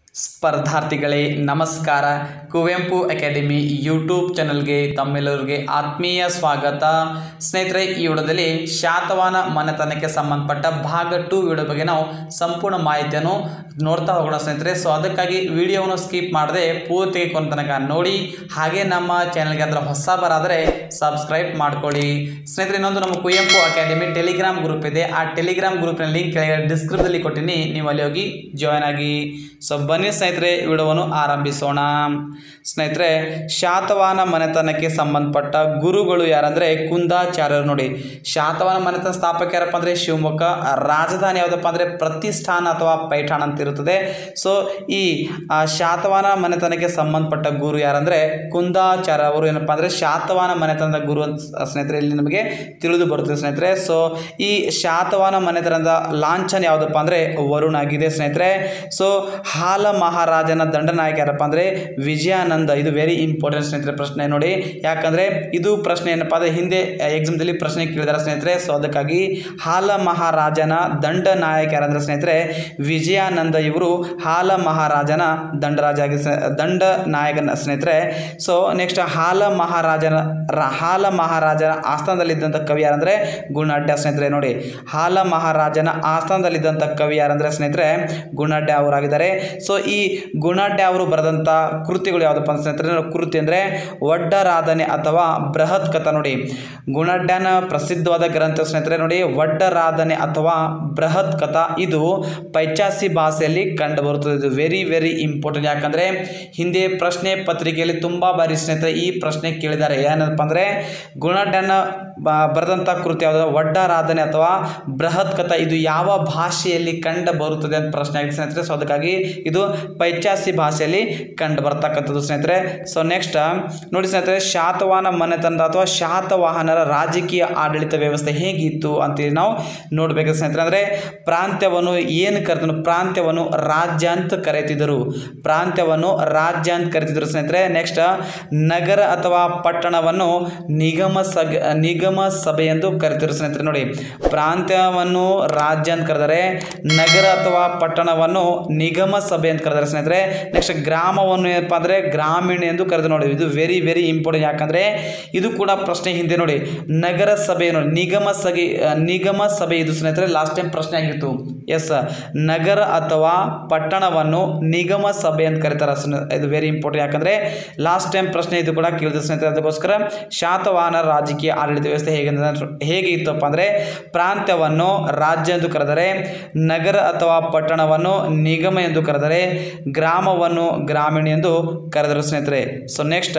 ಸ್ಪರ್ಧಾರ್ಥಿಗಳೇ ನಮಸ್ಕಾರ Kuvempu academy YouTube ಚಾನಲ್ಗೆ ತಮ್ಮೆಲ್ಲರಿಗೆ ಆತ್ಮೀಯ ಸ್ವಾಗತ ಸ್ನೇಹಿತರೆ ಈ ವಿಡಿಯೋದಲ್ಲಿ ಶಾತವಾನ ಮನೆತನಕ್ಕೆ ಸಂಬಂಧಪಟ್ಟ ಭಾಗ ಟು ವಿಡಿಯೋ ಬಗ್ಗೆ ನಾವು ಸಂಪೂರ್ಣ ಮಾಹಿತಿಯನ್ನು ನೋಡ್ತಾ ಹೋಗೋಣ ಸ್ನೇಹಿತರೆ ಸೊ ಅದಕ್ಕಾಗಿ ವಿಡಿಯೋವನ್ನು ಸ್ಕಿಪ್ ಮಾಡದೆ ಪೂರ್ತಿಗೆ ಕೊನೆ ತನಕ ನೋಡಿ ಹಾಗೆ ನಮ್ಮ ಚಾನಲ್ಗೆ ಅದರ ಹೊಸ ಬರಾದರೆ ಸಬ್ಸ್ಕ್ರೈಬ್ ಮಾಡ್ಕೊಳ್ಳಿ ಸ್ನೇಹಿತರೆ ಇನ್ನೊಂದು ನಮ್ಮ ಕುವೆಂಪು ಅಕಾಡೆಮಿ ಟೆಲಿಗ್ರಾಮ್ ಗ್ರೂಪ್ ಇದೆ ಆ ಟೆಲಿಗ್ರಾಮ್ ಗ್ರೂಪ್ನ ಲಿಂಕ್ ಕೆಳಗೆ ಡಿಸ್ಕ್ರಿಪ್ಷನಲ್ಲಿ ಕೊಟ್ಟಿನಿ ನೀವು ಅಲ್ಲಿ ಹೋಗಿ ಜಾಯ್ನ್ ಆಗಿ ಸೊ ಬನ್ನಿ ಸ್ನೇಹಿತರೆ ವಿಡಿಯೋವನ್ನು ಆರಂಭಿಸೋಣ ಸ್ನೇಹಿತರೆ ಶಾತವಾಹನ ಮನೆತನಕ್ಕೆ ಸಂಬಂಧಪಟ್ಟ ಗುರುಗಳು ಯಾರಂದರೆ ಕುಂದಾಚಾರ್ಯರು ನೋಡಿ ಶಾತವಾಹನ ಮನೆತನ ಸ್ಥಾಪಕ ಯಾರಪ್ಪ ಅಂದರೆ ಶಿವಮೊಗ್ಗ ರಾಜಧಾನಿ ಯಾವುದಪ್ಪ ಅಂದರೆ ಪ್ರತಿಷ್ಠಾನ ಅಥವಾ ಪೈಠಾಣ ಅಂತ ಇರುತ್ತದೆ ಸೊ ಈ ಆ, ಶಾತವಾಹನ ಮನೆತನಕ್ಕೆ ಸಂಬಂಧಪಟ್ಟ ಗುರು ಯಾರಂದರೆ ಕುಂದಾಚಾರ್ಯ ಅವರು ಏನಪ್ಪ ಅಂದರೆ ಶಾತವಾಹನ ಮನೆತನದ ಗುರು ಅಂತ ಸ್ನೇಹಿತರೆ ಇಲ್ಲಿ ನಮಗೆ ತಿಳಿದು ಬರುತ್ತದೆ ಸ್ನೇಹಿತರೆ ಸೊ ಈ ಶಾತವಾಹನ ಮನೆತನದ ಲಾಂಛನ ಯಾವುದಪ್ಪ ಅಂದರೆ ವರುಣ ಆಗಿದೆ ಸ್ನೇಹಿತರೆ ಸೊ ಹಾಲ ಮಹಾರಾಜನ ದಂಡನಾಯಕ ಯಾರಪ್ಪ ಅಂದರೆ ವಿಜಯಾನಂದ ಇದು ವೆರಿ ಇಂಪಾರ್ಟೆಂಟ್ ಸ್ನೇಹಿತರೆ ಪ್ರಶ್ನೆ ನೋಡಿ ಯಾಕಂದರೆ ಇದು ಪ್ರಶ್ನೆ ಏನಪ್ಪ ಅಂದರೆ ಹಿಂದೆ ಎಕ್ಸಾಮ್ದಲ್ಲಿ ಪ್ರಶ್ನೆ ಕೇಳಿದಾರೆ ಸ್ನೇಹಿತರೆ ಸೊ ಅದಕ್ಕಾಗಿ ಹಾಲ ಮಹಾರಾಜನ ದಂಡನಾಯಕ ಯಾರಂದ್ರೆ ಸ್ನೇಹಿತರೆ ವಿಜಯಾನಂದ ಇವರು ಹಾಲ ಮಹಾರಾಜನ ದಂಡರಾಜ ಆಗಿ ದಂಡ ನಾಯಕನ ಸ್ನೇಹಿತರೆ ಸೊ ನೆಕ್ಸ್ಟ್ ಹಾಲ ಮಹಾರಾಜನ ರ- ಹಾಲ ಮಹಾರಾಜನ ಆಸ್ಥಾನದಲ್ಲಿದ್ದಂಥ ಕವಿ ಯಾರಂದರೆ ಗುಣಾಢ್ಯ ಸ್ನೇಹಿತರೆ ನೋಡಿ ಹಾಲ ಮಹಾರಾಜನ ಆಸ್ಥಾನದಲ್ಲಿದ್ದಂಥ ಕವಿ ಯಾರಂದರೆ ಸ್ನೇಹಿತರೆ ಗುಣಾಢ್ಯ ಅವರಾಗಿದ್ದಾರೆ ಸೊ ಈ ಗುಣಾಢ್ಯ ಅವರು ಬರೆದಂಥ ಕೃತಿಗಳು ಯಾವುದಪ್ಪ ಅಂತ ಸ್ನೇಹಿತರೆ ಕೃತಿ ಅಂದರೆ ಒಡ್ಡರಾಧನೆ ಅಥವಾ ಬೃಹತ್ ಕಥಾ ನೋಡಿ ಗುಣಾಢ್ಯನ ಪ್ರಸಿದ್ಧವಾದ ಗ್ರಂಥ ಸ್ನೇಹಿತರೆ ನೋಡಿ ಒಡ್ಡರಾಧನೆ ಅಥವಾ ಬೃಹತ್ ಕಥಾ ಇದು ಪೈಚಾಸಿ ಭಾಷೆಯಲ್ಲಿ ಕಂಡು ಬರುತ್ತದೆ ಇದು ವೆರಿ ವೆರಿ ಇಂಪಾರ್ಟೆಂಟ್ ಯಾಕಂದರೆ ಹಿಂದೆ ಪ್ರಶ್ನೆ ಪತ್ರಿಕೆಯಲ್ಲಿ ತುಂಬ ಬಾರಿ ಸ್ನೇಹಿತರೆ ಈ ಪ್ರಶ್ನೆ ಕೇಳಿದ್ದಾರೆ ಏನಪ್ಪ ಅಂದರೆ ಗುಣಾಢ್ಯನ ಬ- ಬರೆದಂಥ ಕೃತಿ ಯಾವುದು ಒಡ್ಡರಾಧನೆ ಅಥವಾ ಬೃಹತ್ ಕಥಾ ಇದು ಯಾವ ಭಾಷೆಯಲ್ಲಿ ಕಂಡು ಬರುತ್ತದೆ ಅಂತ ಪ್ರಶ್ನೆ ಆಗಿದೆ ಸ್ನೇಹಿತರೆ ಸೊ ಅದಕ್ಕಾಗಿ ಇದು ಪೈಚಾಸಿ ಭಾಷೆಯಲ್ಲಿ ಕಂಡು ಬರ್ತಕ್ಕಂಥದ್ದು ಸ್ನೇಹಿತರೆ ಸೊ ನೆಕ್ಸ್ಟ್ ನೋಡಿ ಸ್ನೇಹಿತರೆ ಶಾತವಾಹನ ಮನೆತನದ ಅಥವಾ ಶಾತವಾಹನರ ರಾಜಕೀಯ ಆಡಳಿತ ವ್ಯವಸ್ಥೆ ಹೇಗಿತ್ತು ಅಂತೇಳಿ ನಾವು ನೋಡಬೇಕು ಸ್ನೇಹಿತರೆ ಅಂದರೆ ಪ್ರಾಂತ್ಯವನ್ನು ಏನು ಕರೆದನು ಪ್ರಾಂತ್ಯವನ್ನು ರಾಜ್ಯ ಅಂತ ಕರೆಯುತ್ತಿದ್ದರು ಪ್ರಾಂತ್ಯವನ್ನು ರಾಜ್ಯ ಅಂತ ಕರೆತಿದ್ರು ಸ್ನೇಹಿತರೆ ನೆಕ್ಸ್ಟ್ ನಗರ ಅಥವಾ ಪಟ್ಟಣವನ್ನು ನಿಗಮ ಸಗ ನಿಗಮ ಸಭೆ ಎಂದು ಕರೆತಿದ್ರು ಸ್ನೇಹಿತರೆ ನೋಡಿ ಪ್ರಾಂತ್ಯವನ್ನು ರಾಜ್ಯ ಅಂತ ಕರೆದರೆ ನಗರ ಅಥವಾ ಪಟ್ಟಣವನ್ನು ನಿಗಮ ಸಭೆ ಅಂತ ಕರೆದರೆ ಸ್ನೇಹಿತರೆ ನೆಕ್ಸ್ಟ್ ಗ್ರಾಮವನ್ನು ಏನಪ್ಪ ಅಂದರೆ ಗ್ರಾಮೀಣ ಎಂದು ಕರೆದು ನೋಡಿ ಇದು ವೆರಿ ವೆರಿ ಇಂಪಾರ್ಟೆಂಟ್ ಯಾಕಂದರೆ ಇದು ಕೂಡ ಪ್ರಶ್ನೆ ಹಿಂದೆ ನೋಡಿ ನಗರ ಸಭೆ ನೋಡಿ ನಿಗಮ ಸಭೆ ನಿಗಮ ಸಭೆ ಇದು ಸ್ನೇಹಿತರೆ ಲಾಸ್ಟ್ ಟೈಮ್ ಪ್ರಶ್ನೆ ಆಗಿತ್ತು ಎಸ್ ನಗರ ಅಥವಾ ಪಟ್ಟಣವನ್ನು ನಿಗಮ ಸಭೆ ಅಂತ ಕರೀತಾರೆ ಸ್ನೇ- ಇದು ವೆರಿ ಇಂಪಾರ್ಟೆಂಟ್ ಯಾಕಂದರೆ ಲಾಸ್ಟ್ ಟೈಮ್ ಪ್ರಶ್ನೆ ಇದು ಕೂಡ ಕೇಳಿದ ಸ್ನೇಹಿತರೆ ಅದಕ್ಕೋಸ್ಕರ ಶಾತವಾಹನ ರಾಜಕೀಯ ಆಡಳಿತ ವ್ಯವಸ್ಥೆ ಹೇಗೆ ಅಂತ- ಹೇಗೆ ಇತ್ತಪ್ಪ ಅಂದರೆ ಪ್ರಾಂತ್ಯವನ್ನು ರಾಜ್ಯ ಎಂದು ಕರೆದರೆ ನಗರ ಅಥವಾ ಪಟ್ಟಣವನ್ನು ನಿಗಮ ಎಂದು ಕರೆದರೆ ಗ್ರಾಮವನ್ನು ಗ್ರಾಮೀಣ ಎಂದು ಕರೆದರು ಸ್ನೇಹಿತರೆ ಸೊ ನೆಕ್ಸ್ಟ್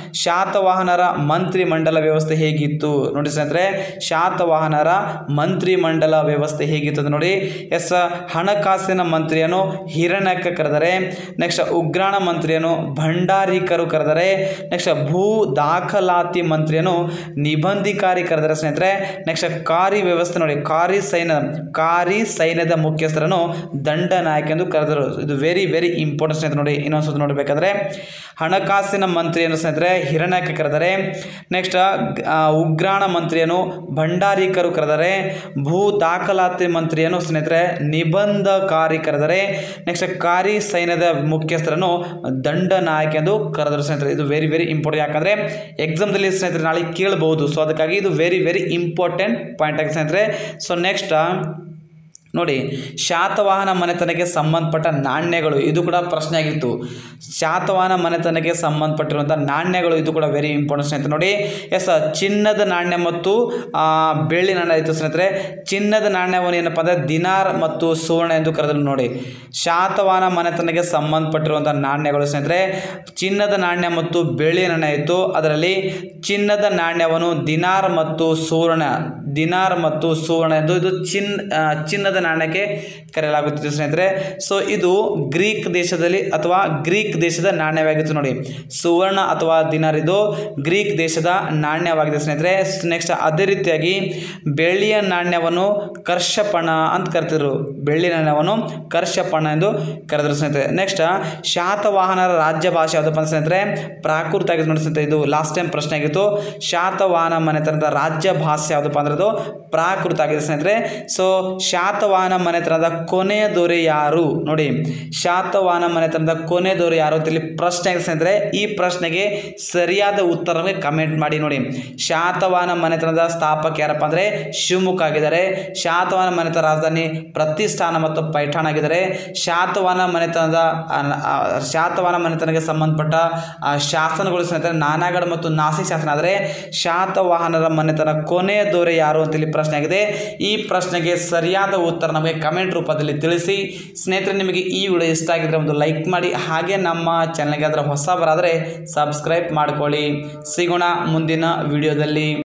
ಶಾತವಾಹನರ ಮಂತ್ರಿ ಮಂಡಲ ವ್ಯವಸ್ಥೆ ಹೇಗಿತ್ತು ನೋಡಿ ಸ್ನೇಹಿತರೆ ಶಾತವಾಹನರ ಮಂತ್ರಿ ಮಂಡಲ ವ್ಯವಸ್ಥೆ ಹೇಗಿತ್ತು ಅಂತ ನೋಡಿ ಎಸ್ ಹಣಕಾಸಿನ ಮಂತ್ರಿಯನ್ನು ಹಿರಣ್ಯಕ ಕರೆದರೆ ನೆಕ್ಸ್ಟ್ ಉಗ್ರಾಣ ಮಂತ್ರಿಯನ್ನು ಭಂಡಾರಿಕರು ಕರೆದರೆ ನೆಕ್ಸ್ಟ್ ಭೂ ದಾಖಲಾತಿ ಮಂತ್ರಿಯನ್ನು ನಿಬಂಧಿಕಾರಿ ಕರೆದರೆ ಸ್ನೇಹಿತರೆ ನೆಕ್ಸ್ಟ್ ಕಾರಿ ವ್ಯವಸ್ಥೆ ನೋಡಿ ಕಾರಿ ಸೈನ್ಯ ಕಾರಿ ಸೈನ್ಯದ ಮುಖ್ಯಸ್ಥರನ್ನು ದಂಡ ನಾಯಕ ಎಂದು ಕರೆದರು ಇದು ವೆರಿ ವೆರಿ ಇಂಪಾರ್ಟೆಂಟ್ ಸ್ನೇಹಿತರೆ ನೋಡಿ ಇನ್ನೊಂದ್ಸತಿ ನೋಡಬೇಕಾದ್ರೆ ಹಣಕಾಸಿನ ಮಂತ್ರಿಯನ್ನು ಸ್ನೇಹಿತರೆ ಹಿರಣ್ಯಕ ಕರೆದರೆ ನೆಕ್ಸ್ಟ್ ಉಗ್ರಾಣ ಮಂತ್ರಿಯನ್ನು ಭಂಡಾರಿಕರು ಕರೆದರೆ ಭೂ ದಾಖಲಾತಿ ಮಂತ್ರಿಯನ್ನು ಸ್ನೇಹಿತರೆ ನಿಬಂಧಕಾರಿ ಕರೆದರೆ ನೆಕ್ಸ್ಟ್ ಕಾರಿ ಸೈನ್ಯದ ಮುಖ್ಯಸ್ಥರನ್ನು ದಂಡ ನಾಯಕ ಎಂದು ಕರೆದರು ಸ್ನೇಹಿತರೆ ಇದು ವೆರಿ ವೆರಿ ಇಂಪಾರ್ಟೆಂಟ್ ಯಾಕಂದರೆ ಎಕ್ಸಾಮ್ದಲ್ಲಿ ಸ್ನೇಹಿತರೆ ನಾಳೆ ಕೇಳಬಹುದು ಸೊ ಅದಕ್ಕಾಗಿ ಇದು ವೆರಿ ವೆರಿ ಇಂಪಾರ್ಟೆಂಟ್ ಪಾಯಿಂಟ್ ಆಗಿ ಸ್ನೇಹಿತರೆ ಸೊ ನೆಕ್ಸ್ಟ್ ನೋಡಿ ಶಾತವಾಹನ ಮನೆತನಕ್ಕೆ ಸಂಬಂಧಪಟ್ಟ ನಾಣ್ಯಗಳು ಇದು ಕೂಡ ಪ್ರಶ್ನೆ ಆಗಿತ್ತು ಶಾತವಾಹನ ಮನೆತನಕ್ಕೆ ಸಂಬಂಧಪಟ್ಟಿರುವಂಥ ನಾಣ್ಯಗಳು ಇದು ಕೂಡ ವೆರಿ ಇಂಪಾರ್ಟೆಂಟ್ ಸ್ನೇಹಿತರೆ ನೋಡಿ ಎಸ್ ಚಿನ್ನದ ನಾಣ್ಯ ಮತ್ತು ಆ, ಬೆಳ್ಳಿ ನಾಣ್ಯ ಇತ್ತು ಸ್ನೇಹಿತರೆ ಚಿನ್ನದ ನಾಣ್ಯವನ್ನು ಏನಪ್ಪ ಅಂದರೆ ದಿನಾರ್ ಮತ್ತು ಸುವರ್ಣ ಎಂದು ಕರೆದರು ನೋಡಿ ಶಾತವಾಹನ ಮನೆತನಕ್ಕೆ ಸಂಬಂಧಪಟ್ಟಿರುವಂಥ ನಾಣ್ಯಗಳು ಸ್ನೇಹಿತರೆ ಚಿನ್ನದ ನಾಣ್ಯ ಮತ್ತು ಬೆಳ್ಳಿ ನಾಣ್ಯ ಇತ್ತು ಅದರಲ್ಲಿ ಚಿನ್ನದ ನಾಣ್ಯವನ್ನು ದಿನಾರ್ ಮತ್ತು ಸುವರ್ಣ ದಿನಾರ್ ಮತ್ತು ಸುವರ್ಣ ಎಂದು ಇದು ಚಿನ್ ಆ, ಚಿನ್ನದ ನಾಣ್ಯಕ್ಕೆ ಕರೆಯಲಾಗುತ್ತಿತ್ತು ಸ್ನೇಹಿತರೆ ಸೊ ಇದು ಗ್ರೀಕ್ ದೇಶದಲ್ಲಿ ಅಥವಾ ಗ್ರೀಕ್ ದೇಶದ ನಾಣ್ಯವಾಗಿತ್ತು ನೋಡಿ ಸುವರ್ಣ ಅಥವಾ ದಿನಾರ್ ಇದು ಗ್ರೀಕ್ ದೇಶದ ನಾಣ್ಯವಾಗಿದೆ ಸ್ನೇಹಿತರೆ ನೆಕ್ಸ್ಟ್ ಅದೇ ರೀತಿಯಾಗಿ ಬೆಳ್ಳಿಯ ನಾಣ್ಯವನ್ನು ಕರ್ಷಪಣ ಅಂತ ಕರೆತಿದ್ರು ಬೆಳ್ಳಿ ನಾಣ್ಯವನ್ನು ಕರ್ಷಪಣ ಎಂದು ಕರೆದರು ಸ್ನೇಹಿತರೆ ನೆಕ್ಸ್ಟ್ ಶಾತವಾಹನರ ರಾಜ್ಯ ಭಾಷೆ ಯಾವುದಪ್ಪ ಅಂತ ಸ್ನೇಹಿತರೆ ಪ್ರಾಕೃತ ಆಗಿತ್ತು ನೋಡಿ ಸ್ನೇಹಿತರೆ ಇದು ಲಾಸ್ಟ್ ಟೈಮ್ ಪ್ರಶ್ನೆ ಆಗಿತ್ತು ಶಾತವಾಹನ ಮನೆತನದ ರಾಜ್ಯ ಭಾಷೆ ಯಾವುದಪ್ಪ ಅಂದ್ರೆ ಅದು ಪ್ರಾಕೃತ ಆಗಿದೆ ಸ್ನೇಹಿತರೆ ಸೊ ಶಾತವಾಹನ ಮನೆತನದ ಕೊನೆಯ ದೊರೆ ಯಾರು ನೋಡಿ ಶಾತವಾಹನ ಮನೆತನದ ಕೊನೆ ದೊರೆ ಯಾರು ಅಂತ ಇಲ್ಲಿ ಪ್ರಶ್ನೆ ಆಗಿದೆ ಸ್ನೇಹಿತರೆ ಈ ಪ್ರಶ್ನೆಗೆ ಸರಿಯಾದ ಉತ್ತರವೇ ಕಮೆಂಟ್ ಮಾಡಿ ನೋಡಿ ಶಾತವಾಹನ ಮನೆತನದ ಸ್ಥಾಪಕ ಯಾರಪ್ಪ ಅಂದರೆ ಶಿವಮುಖ ಆಗಿದ್ದಾರೆ ಶಾತವಾಹನ ಮನೆತನ ರಾಜಧಾನಿ ಪ್ರತಿಷ್ಠಾನ ಮತ್ತು ಪೈಠಾಣ ಆಗಿದ್ದಾರೆ ಶಾತವಾಹನ ಮನೆತನದ ಆ, ಆ, ಶಾತವಾಹನ ಮನೆತನಕ್ಕೆ ಸಂಬಂಧಪಟ್ಟ ಆ, ಶಾಸನಗಳು ಸ್ನೇಹಿತರೆ ನಾನಾಗಢ ಮತ್ತು ನಾಸಿಕ್ ಶಾಸನ ಆದರೆ ಶಾತವಾಹನರ ಮನೆತನ ಕೊನೆಯ ದೊರೆ ಯಾರು ಅಂತೇಳಿ ಪ್ರಶ್ನೆ ಆಗಿದೆ ಈ ಪ್ರಶ್ನೆಗೆ ಸರಿಯಾದ ಉತ್ತರ ನಮಗೆ ಕಮೆಂಟ್ ರೂಪದಲ್ಲಿ ತಿಳಿಸಿ ಸ್ನೇಹಿತರೆ ನಿಮಗೆ ಈ ವಿಡಿಯೋ ಇಷ್ಟ ಆಗಿದ್ರೆ ಒಂದು ಲೈಕ್ ಮಾಡಿ ಹಾಗೆ ನಮ್ಮ ಚಾನಲ್ಗೆ ಅದರ ಹೊಸಬರಾದರೆ ಸಬ್ಸ್ಕ್ರೈಬ್ ಮಾಡ್ಕೊಳ್ಳಿ ಸಿಗೋಣ ಮುಂದಿನ ವಿಡಿಯೋದಲ್ಲಿ